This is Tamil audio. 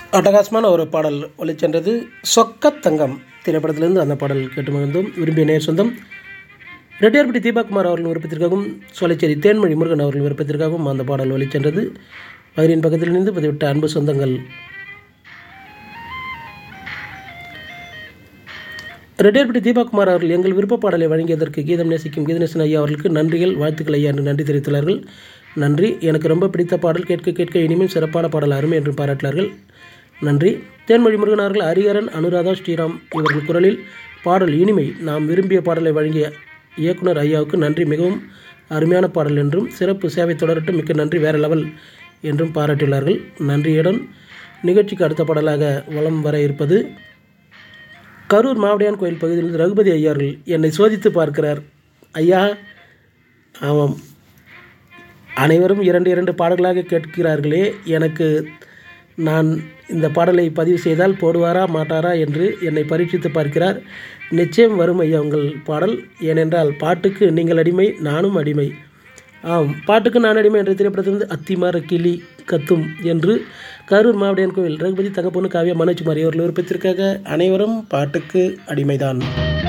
அட்டகாசமான ஒரு பாடல் ஒளிச்சென்றது சொக்கத் தங்கம் திரைப்படத்திலிருந்து அந்த பாடல் கேட்டு மகிழ்ந்தோம் விரும்பிய நேர் சொந்தம் ரெட்டியார்பட்டி தீபாகுமார் அவர்களின் விருப்பத்திற்காகவும் சோலைச்சேரி தேன்மொழி முருகன் அவர்களின் விருப்பத்திற்காகவும் அந்த பாடல் ஒளிச்சென்றது பகிரின் பக்கத்தில் இருந்து பதிவிட்ட அன்பு சொந்தங்கள் ரெட்டியார்பட்டி தீபாகுமார் அவர்கள் எங்கள் விருப்ப பாடலை வழங்கியதற்கு கீதம் நேசிக்கும் கீதநேசன் ஐயா அவர்களுக்கு நன்றிகள் வாழ்த்துக்கள் ஐயா என்று நன்றி தெரிவித்துள்ளார்கள் நன்றி எனக்கு ரொம்ப பிடித்த பாடல் கேட்க கேட்க இனிமேல் சிறப்பான பாடல் அருமை என்று பாராட்டினார்கள் நன்றி தேன்மொழி முருகன் அவர்கள் ஹரிஹரன் அனுராதா ஸ்ரீராம் இவர்கள் குரலில் பாடல் இனிமை நாம் விரும்பிய பாடலை வழங்கிய இயக்குனர் ஐயாவுக்கு நன்றி மிகவும் அருமையான பாடல் என்றும் சிறப்பு சேவை தொடரட்டும் மிக்க நன்றி வேற லெவல் என்றும் பாராட்டியுள்ளார்கள் நன்றியுடன் நிகழ்ச்சிக்கு அடுத்த பாடலாக வலம் வர இருப்பது கரூர் மாவடியான் கோயில் பகுதியில் ரகுபதி ஐயார்கள் என்னை சோதித்து பார்க்கிறார் ஐயா ஆமாம் அனைவரும் இரண்டு இரண்டு பாடல்களாக கேட்கிறார்களே எனக்கு நான் இந்த பாடலை பதிவு செய்தால் போடுவாரா மாட்டாரா என்று என்னை பரீட்சித்து பார்க்கிறார் நிச்சயம் வரும் ஐயா உங்கள் பாடல் ஏனென்றால் பாட்டுக்கு நீங்கள் அடிமை நானும் அடிமை ஆம் பாட்டுக்கு நான் அடிமை என்ற திரைப்படத்திலிருந்து அத்திமார கிளி கத்தும் என்று கரூர் மாவடியான் கோவில் ரகுபதி தங்கப்பொண்ணு காவியா மனோஜ் மாரி அவர்கள் விருப்பத்திற்காக அனைவரும் பாட்டுக்கு அடிமைதான்